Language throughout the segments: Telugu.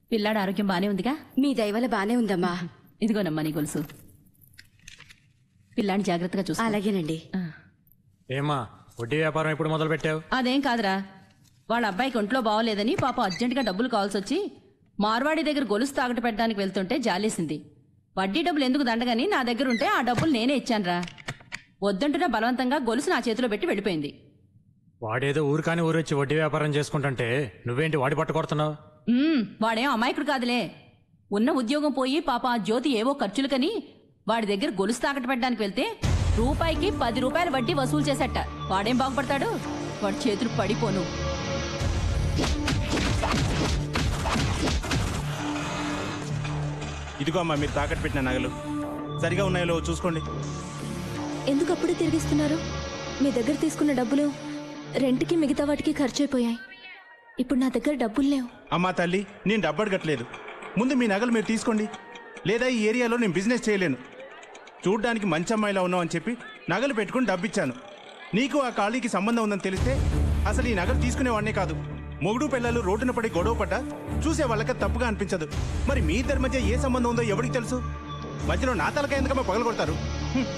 పిల్లాడు ఆరోగ్యం బానే ఉందిగా మీ దయవల్ల బానే ఉందమ్మా ఇదిగోనమ్మా నీ గొలుసు పిల్లాడిని జాగ్రత్తగా చూసుకో అలాగేనండి ఆ. ఏమా వడ్డీ వ్యాపారం ఎప్పుడు మొదలు పెట్టావు అదేం కాదురా వాళ్ళ అబ్బాయికి ఒంట్లో బాగోలేదని పాప అర్జెంటుగా డబ్బులు కావాల్సి వచ్చి మార్వాడి దగ్గర గొలుసు తాగట పెట్టడానికి వెళ్తుంటే జాలేసింది వడ్డీ డబ్బులు ఎందుకు దండగని నా దగ్గర ఉంటే ఆ డబ్బులు నేనే ఇచ్చానురా వద్దంటున్నా బలవంతంగా గొలుసు నా చేతిలో పెట్టి వెళ్ళిపోయింది వాడేదో ఊరు కాని ఊరు వచ్చి వడ్డీ వ్యాపారం చేసుకుంటుంటే నువ్వేంటి వాడి పట్టు కొడుతున్నావు ఉమ్, వాడేం అమాయకుడు కాదులే ఉన్న ఉద్యోగం పోయి పాప ఆ జ్యోతి ఏవో ఖర్చులకని వాడి దగ్గర గొలుసు తాకట పెట్టడానికి వెళ్తే రూపాయికి పది రూపాయల వడ్డీ వసూలు చేసేట వాడేం బాగుపడతాడు వాడి చేతులు పడిపోను ఇదిగో అమ్మా మీరు తాకట్టు పెట్టిన నగలు సరిగా ఉన్నాయో లేవో చూసుకోండి ఎందుకు అప్పుడే తిరిగిస్తున్నారు మీ దగ్గర తీసుకున్న డబ్బులు రెంట్కి మిగతా వాటికి ఖర్చు అయిపోయాయి ఇప్పుడు నా దగ్గర డబ్బులు లేవు అమ్మా తల్లి నేను డబ్బు అడగట్లేదు ముందు మీ నగలు మీరు తీసుకోండి లేదా ఈ ఏరియాలో నేను బిజినెస్ చేయలేను చూడ్డానికి మంచి అమ్మాయిలా ఉన్నావు అని చెప్పి నగలు పెట్టుకుని డబ్బు ఇచ్చాను నీకు ఆ ఖాళీకి సంబంధం ఉందని తెలిస్తే అసలు ఈ నగలు తీసుకునేవాడినే కాదు మొగుడు పిల్లలు రోడ్డున పడి గొడవ పడ్డా చూసే వాళ్ళకి అది తప్పుగా అనిపించదు మరి మీ ఇద్దరి మధ్య ఏ సంబంధం ఉందో ఎవరికి తెలుసు మధ్యలో నా తలకాయ ఎందుకమ్మా పగలు కొడతారు హ్మ్.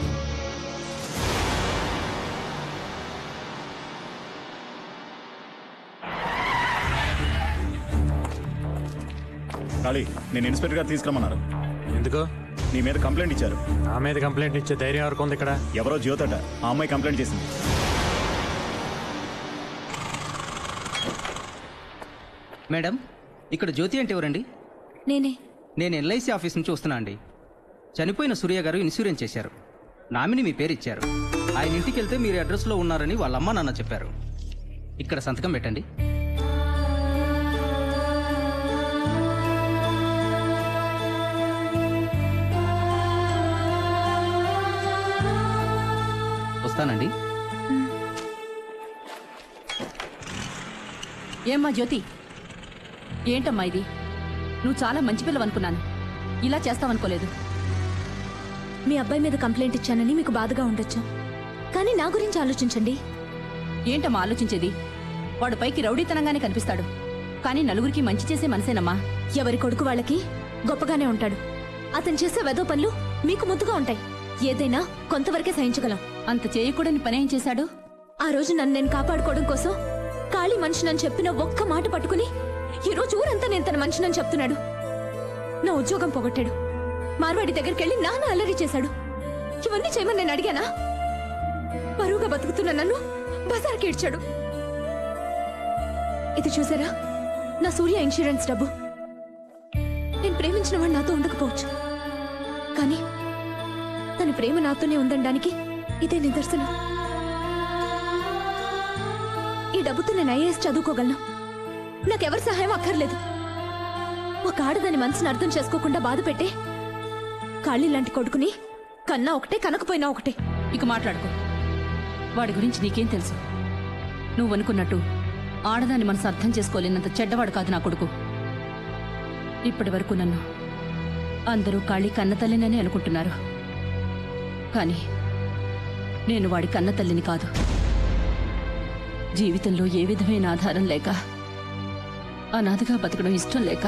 ఖాళీ నేను ఇన్స్పెక్టర్ గారు తీసుకురమ్మన్నారు ఎందుకు నీ మీద కంప్లైంట్ ఇచ్చారు నా మీద కంప్లైంట్ ఇచ్చే ధైర్యం వరకు ఉంది ఇక్కడ ఎవరో జ్యోతట ఆ అమ్మాయి కంప్లైంట్ చేసింది మేడం ఇక్కడ జ్యోతి అంటే ఎవరండి నేనే నేను ఎల్ఐసి ఆఫీస్ నుంచి వస్తున్నా అండి చనిపోయిన సూర్య గారు ఇన్సూరెన్స్ చేశారు నామిని మీ పేరు ఇచ్చారు ఆయన ఇంటికి వెళ్తే మీరు అడ్రస్లో ఉన్నారని వాళ్ళ అమ్మ నాన్న చెప్పారు ఇక్కడ సంతకం పెట్టండి వస్తానండి ఏమ్మా జ్యోతి ఏంటమ్మా ఇది నువ్వు చాలా మంచి పిల్లవనుకున్నాను ఇలా చేస్తావనుకోలేదు మీ అబ్బాయి మీద కంప్లైంట్ ఇచ్చానని మీకు బాధగా ఉండొచ్చు కానీ నా గురించి ఆలోచించండి ఏంటమ్మా ఆలోచించేది వాడు పైకి రౌడీతనంగానే కనిపిస్తాడు కానీ నలుగురికి మంచి చేసే మనసేనమ్మా ఎవరి కొడుకు వాళ్ళకి గొప్పగానే ఉంటాడు అతను చేసే వెదో పనులు మీకు ముద్దుగా ఉంటాయి ఏదైనా కొంతవరకే సహించగలం అంత చేయకూడని పనేం చేశాడు ఆ రోజు నన్ను నేను కాపాడుకోవడం కోసం ఖాళీ మనిషినని చెప్పిన ఒక్క మాట పట్టుకుని ఈ రోజు ఊరంతా నేను తన మనిషినని చెప్తున్నాడు నా ఉద్యోగం పోగొట్టాడు మార్వాడి దగ్గరికి వెళ్ళి నాన్న అల్లరి చేశాడు ఇవన్నీ చేయమని నేను అడిగానా పరువుగా బతుకుతున్న నన్ను బజార్కి ఇడ్చాడు ఇది చూసారా నా సూర్య ఇన్సూరెన్స్ డబ్బు నేను ప్రేమించిన వాడు నాతో ఉండకపోవచ్చు కానీ తన ప్రేమ నాతోనే ఉందనడానికి ఇదే నిదర్శనం ఈ డబ్బుతో నేను ఐఏఎస్ చదువుకోగలను నాకెవరి సహాయం అక్కర్లేదు ఒక ఆడదాని మనసుని అర్థం చేసుకోకుండా బాధ పెట్టే కాళీ లాంటి కొడుకుని కన్నా ఒకటే కనకపోయినా ఒకటే ఇక మాట్లాడుకో వాడి గురించి నీకేం తెలుసు నువ్వు అనుకున్నట్టు ఆడదాని మనసు అర్థం చేసుకోలేనంత చెడ్డవాడు కాదు నా కొడుకు ఇప్పటి వరకు నన్ను అందరూ కాళీ కన్నతల్లినని అనుకుంటున్నారు కానీ నేను వాడి కన్నతల్లిని కాదు జీవితంలో ఏ విధమైన ఆధారం లేక అనాథగా బతకడం ఇష్టం లేక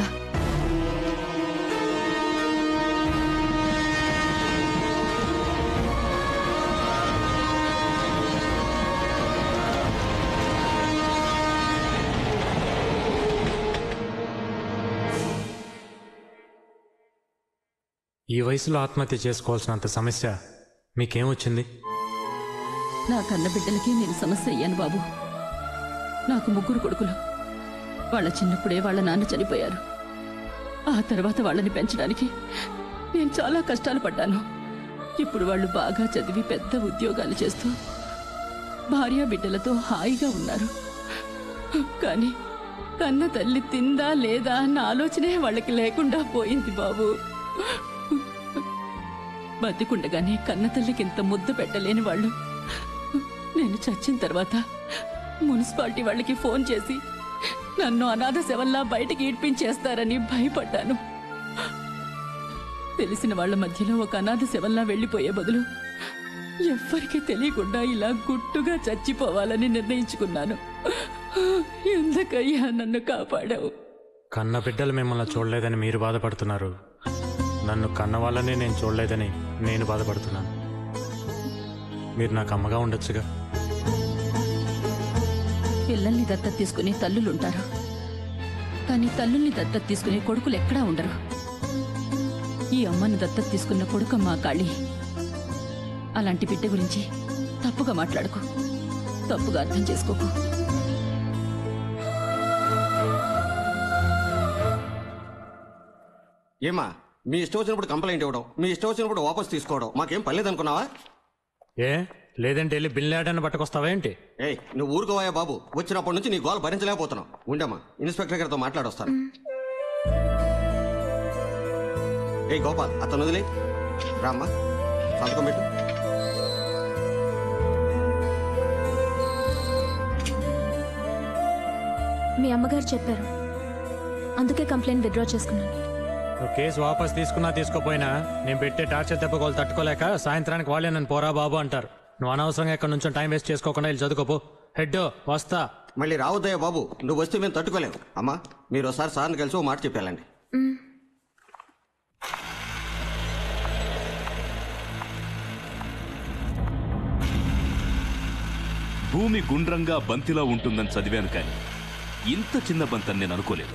ఈ వయసులో ఆత్మహత్య చేసుకోవాల్సినంత సమస్య మీకేమొచ్చింది నా కన్న బిడ్డలకి నేను సమస్య అయ్యాను బాబు నాకు ముగ్గురు కొడుకులు వాళ్ళ చిన్నప్పుడే వాళ్ళ నాన్న చనిపోయారు ఆ తర్వాత వాళ్ళని పెంచడానికి నేను చాలా కష్టాలు పడ్డాను ఇప్పుడు వాళ్ళు బాగా చదివి పెద్ద ఉద్యోగాలు చేస్తూ భార్య బిడ్డలతో హాయిగా ఉన్నారు కానీ కన్న తల్లి తిందా లేదా అన్న ఆలోచనే వాళ్ళకి లేకుండా పోయింది బాబు బతికుండగానే కన్న తల్లికి ఇంత ముద్దు పెట్టలేని వాళ్ళు నేను చచ్చిన తర్వాత మున్సిపాలిటీ వాళ్ళకి ఫోన్ చేసి నన్ను అనాథ శవల్లా బయటికి ఈడ్పించేస్తారని భయపడ్డాను తెలిసిన వాళ్ళ మధ్యలో ఒక అనాథ శవల్లా వెళ్ళిపోయే బదులు ఎవ్వరికీ తెలియకుండా ఇలా గుట్టుగా చచ్చిపోవాలని నిర్ణయించుకున్నాను ఎందుకయ్యా నన్ను కాపాడావు కన్న బిడ్డలు మిమ్మల్ని చూడలేదని మీరు బాధపడుతున్నారు నన్ను కన్న వాళ్ళని నేను చూడలేదని నేను బాధపడుతున్నాను మీరు నాకు అమ్మగా ఉండొచ్చుగా పిల్లల్ని దత్తత తీసుకునే తల్లులుంటారు కానీ తల్లుల్ని దత్తత తీసుకునే కొడుకులు ఎక్కడా ఉండరు ఈ అమ్మను దత్తత తీసుకున్న కొడుకమ్మ కాళీ అలాంటి బిడ్డ గురించి తప్పుగా మాట్లాడుకో తప్పుగా అర్థం చేసుకోకు ఏమా మీ ఇష్టం వచ్చినప్పుడు కంప్లైంట్ ఇవ్వడం మీ ఇష్టం వచ్చినప్పుడు వాపస్ తీసుకోవడం మాకేం పర్లేదనుకున్నావా ఏ లేదంటే వెళ్ళి బిల్లాడని పట్టుకొస్తావా ఏంటి ఏయ్ నువ్వు ఊరుకోవాయా బాబు వచ్చినప్పటి నుంచి నీ గోల్ భరించలేకపోతున్నావు ఉండమ్మా ఇన్స్పెక్టర్ గారితో మాట్లాడొస్తాను ఏయ్ గోపాల్ అతను వదిలే రామ్మా సంతకం పెట్టు మీ అమ్మగారు చెప్పారు అందుకే కంప్లైంట్ విత్డ్రా చేసుకున్నాను నువ్వు కేసు వాపస్ తీసుకున్నా తీసుకోపోయినా నేను పెట్టే టార్చర్ దెబ్బ వాళ్ళు తట్టుకోలేక సాయంత్రానికి వాళ్ళే నన్ను పోరా బాబు అంటారు నువ్వు అనవసరంగా ఇక్కడ నుంచి టైం వేస్ట్ చేసుకోకుండా వెళ్ళి చదువుకోపో హెడ్ వస్తా మళ్ళీ రావద్దయ్యా బాబు నువ్వు వస్తే మేము తట్టుకోలేము అమ్మా మీరు ఒకసారి సార్ని కలిసి ఓ మాట చెప్పాలండి భూమి గుండ్రంగా బంతిలా ఉంటుందని చదివాను కానీ ఇంత చిన్న బంతని నేను అనుకోలేదు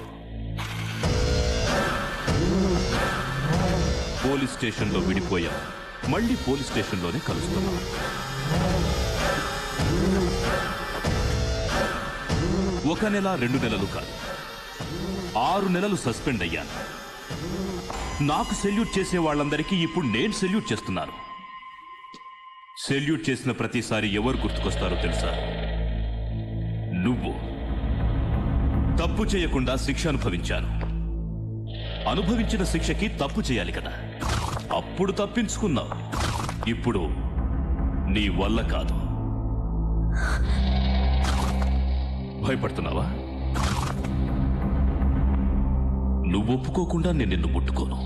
పోలీస్ స్టేషన్లో విడిపోయాం మళ్ళీ పోలీస్ స్టేషన్లోనే కలుస్తున్నాం ఒక నెల రెండు నెలలు కాదు ఆరు నెలలు సస్పెండ్ అయ్యాను నాకు సెల్యూట్ చేసే వాళ్ళందరికీ ఇప్పుడు నేను సెల్యూట్ చేస్తున్నాను సెల్యూట్ చేసిన ప్రతిసారి ఎవరు గుర్తుకొస్తారో తెలుసా నువ్వు తప్పు చేయకుండా శిక్ష అనుభవించాను అనుభవించిన శిక్షకి తప్పు చేయాలి కదా అప్పుడు తప్పించుకున్నావు ఇప్పుడు నీ వల్ల కాదు భయపడుతున్నావా నువ్వు ఒప్పుకోకుండా నేను నిన్ను ముట్టుకోను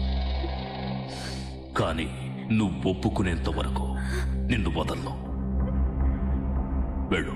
కానీ నువ్వు ఒప్పుకునేంత వరకు నిన్ను వదలను వెళ్ళు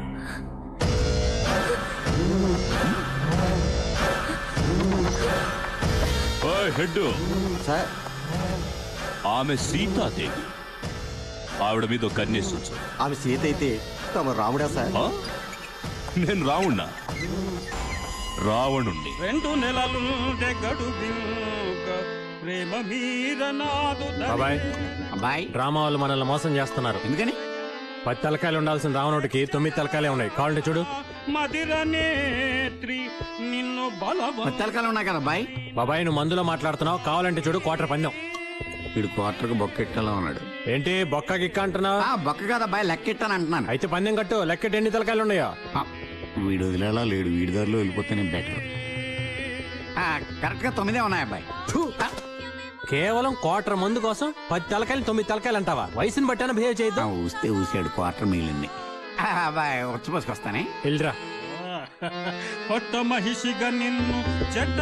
ఓయ్ హెడ్ సార్ ఆమె సీతాదేవి ఆవిడ మీద ఒక కన్నేసి ఉంచు ఆమె సీత అయితే తమ రాముడా సార్ ఆ? నేను రావుణ్ణా రావణుణ్ణి రెండు నెలలు గడువింక ప్రేమ మీర నాదు బాబాయ్ అబ్బాయి డ్రామా వాళ్ళు మనల్ని మోసం చేస్తున్నారు ఎందుకని పది తలకాయలు ఉండాల్సిన రావణుడికి తొమ్మిది తలకాయలే ఉన్నాయి కావాలంటే చూడు మదిర నేత్రి నిన్ను బలవ మరి తెలకాలు ఉన్నాయి కదా అబ్బాయి బాబాయ్ నువ్వు మందులో మాట్లాడుతున్నావు కావాలంటే చూడు క్వార్టర్ పందెం వీడు క్వార్టర్కి బొక్కెట్టాలో ఉన్నాడు ఏంటి బొక్క గిక్క అంటున్నావు ఆ బొక్క కదా అబ్బాయి లెక్కెట్టాను అంటున్నాను అయితే పందెం కట్టు లెక్కటి ఎన్ని తలకాయలు ఉన్నాయో ఆ, వీడు వదిలేలా లేడు వీడి దారిలో వెళ్ళిపోతేనే బెటర్ కరెక్ట్ గా తొమ్మిదే ఉన్నాయి అబ్బాయి థూ, ఆ, కేవలం క్వార్టర్ మందు కోసం పది తలకాయలు తొమ్మిది తలకాయలు అంటావా వయసుని బట్టాన బిహేవ్ ఆ, చేయొద్దు ఊస్తే ఊసాడు క్వార్టర్ మిగిలింది ఆ, అబ్బాయి వచ్చిపోసుకొస్తానే వెళ్ళరా పొట్ట మహిషిగా నిన్ను చెడ్డ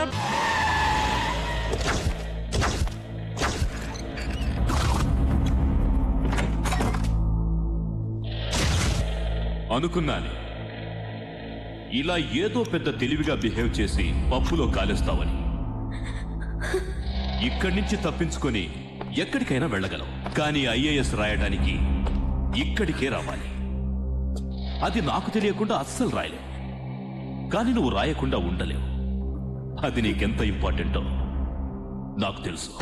అనుకున్నాను ఇలా ఏదో పెద్ద తెలివిగా బిహేవ్ చేసి పప్పులో కాలేస్తావని ఇక్కడి నుంచి తప్పించుకొని ఎక్కడికైనా వెళ్ళగలం కానీ ఐఏఎస్ రాయడానికి ఇక్కడికే రావాలి అది నాకు తెలియకుండా అస్సలు రాయలేవు కానీ నువ్వు రాయకుండా ఉండలేవు అది నీకెంత ఇంపార్టెంటో నాకు తెలుసు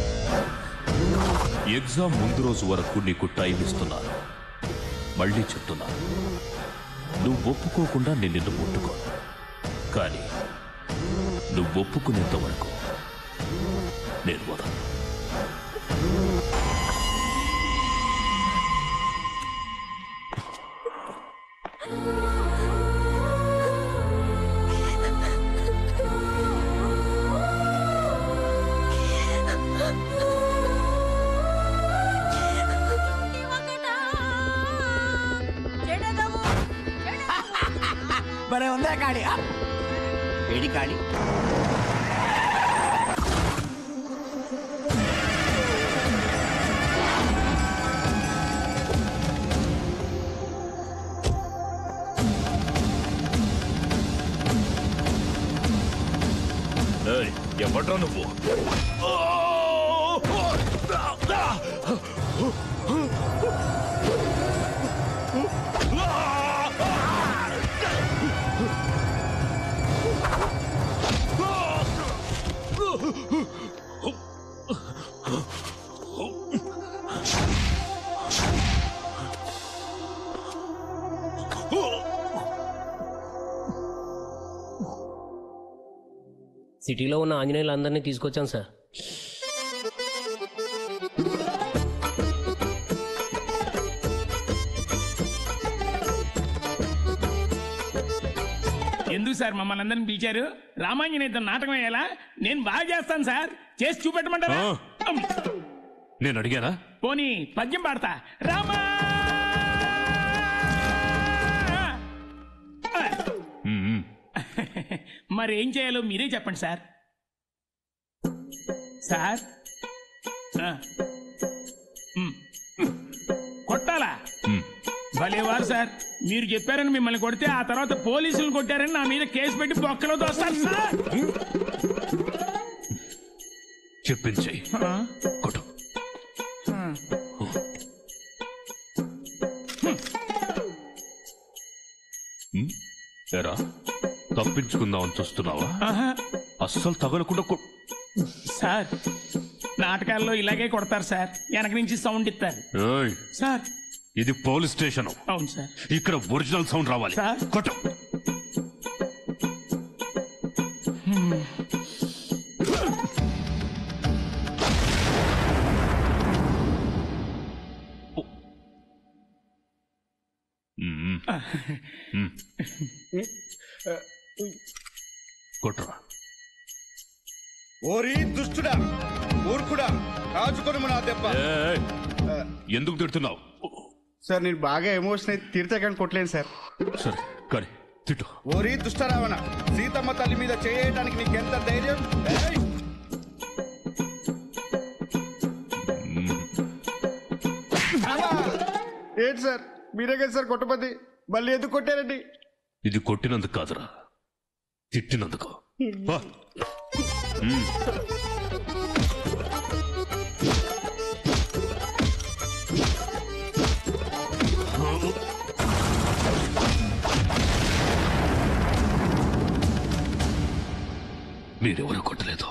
ఎగ్జామ్ ముందు రోజు వరకు నీకు టైం ఇస్తున్నాను మళ్ళీ చెప్తున్నాను నువ్వు ఒప్పుకోకుండా నేను నిన్ను ముట్టుకోను కానీ నువ్వు ఒప్పుకునేంత వరకు నేను వదలను భలే ఉందా కాడి ఆ. ఏడి కాడి ఎవడ్రా నువ్వు సిటీలో ఉన్న ఆంజనేయులందరినీ తీసుకొచ్చాం సార్ ఎందుకు సార్ మమ్మల్ని అందరిని పిలిచారు రామాంజనేయుతో నాటకం వేయాలా నేను బాగా చేస్తాను సార్ చేసి చూపెట్టమంటారా అమ్. నేను అడిగానా పోనీ పద్యం పాడతా రామా మ్మ్. మరి ఏం చేయాలో మీరే చెప్పండి సార్ సార్ ఆ. మ్. కొట్టాలా మ్మ్. భలేవారు సార్ మీరు చెప్పారని మిమ్మల్ని కొడితే ఆ తర్వాత పోలీసులు కొట్టారని నా మీద కేసు పెట్టి బొక్కలో తోస్తారు సార్ చెప్పించేయి ఆ? కొట్టు ఆ. మ్మ్? ఎరా తప్పించుకుందామని చూస్తున్నావా ఆహా. అస్సలు తగలకుండా కొ- సార్ నాటకాల్లో ఇలాగే కొడతారు సార్ వెనక నుంచి సౌండ్ ఇస్తారు ఏయ్, సార్ ఇది పోలీస్ స్టేషన్ అవును సార్ ఇక్కడ ఒరిజినల్ సౌండ్ రావాలి సార్. కొట్టు మ్మ్. మ్మ్. కొట్టురా ఓరి దుష్టుడా మూర్ఖుడా కాచుకొని నా దెబ్బ ఏయ్, ఎందుకు తిడుతున్నావు సార్ నేను బాగా ఎమోషన్ అయితే తిడితే కానీ కొట్టలేను సార్ సరే కానీ తిట్టు ఓరి దుష్టరావణ సీతమ్మ తల్లి మీద చేయడానికి నీకెంత ధైర్యం ఏయ్! ఏంటి సార్ మీరే కదా సార్ కొట్టపతి మళ్ళీ ఎందుకు కొట్టారండి ఇది కొట్టినందుకు కాదురా తిట్టినందుకు వా. మ్మ్. మీరెవరు కొట్టలేదు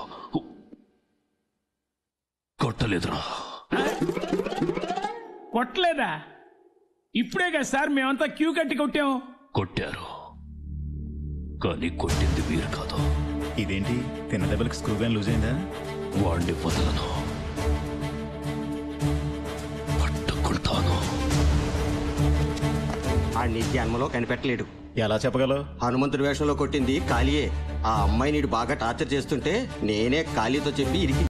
కొట్టలేదురా కొట్టలేదా ఇప్పుడే కదా సార్ మేమంతా క్యూ కట్టి కొట్టాం కొట్టారు కానీ కొట్టింది మీరు కాదు ఇదేంటి తిన్న దెబ్బలకు స్క్రూ గాని లూజ్ అయిందా వాడిని వదలను పట్టుకుంటాను ఆ నీ జన్మలో కనిపెట్టలేడు ఎలా చెప్పగలవు హనుమంతుడి వేషంలో కొట్టింది కాళీయే ఆ అమ్మాయి నీడు బాగా టార్చర్ చేస్తుంటే నేనే కాళీతో చెప్పి ఇరికి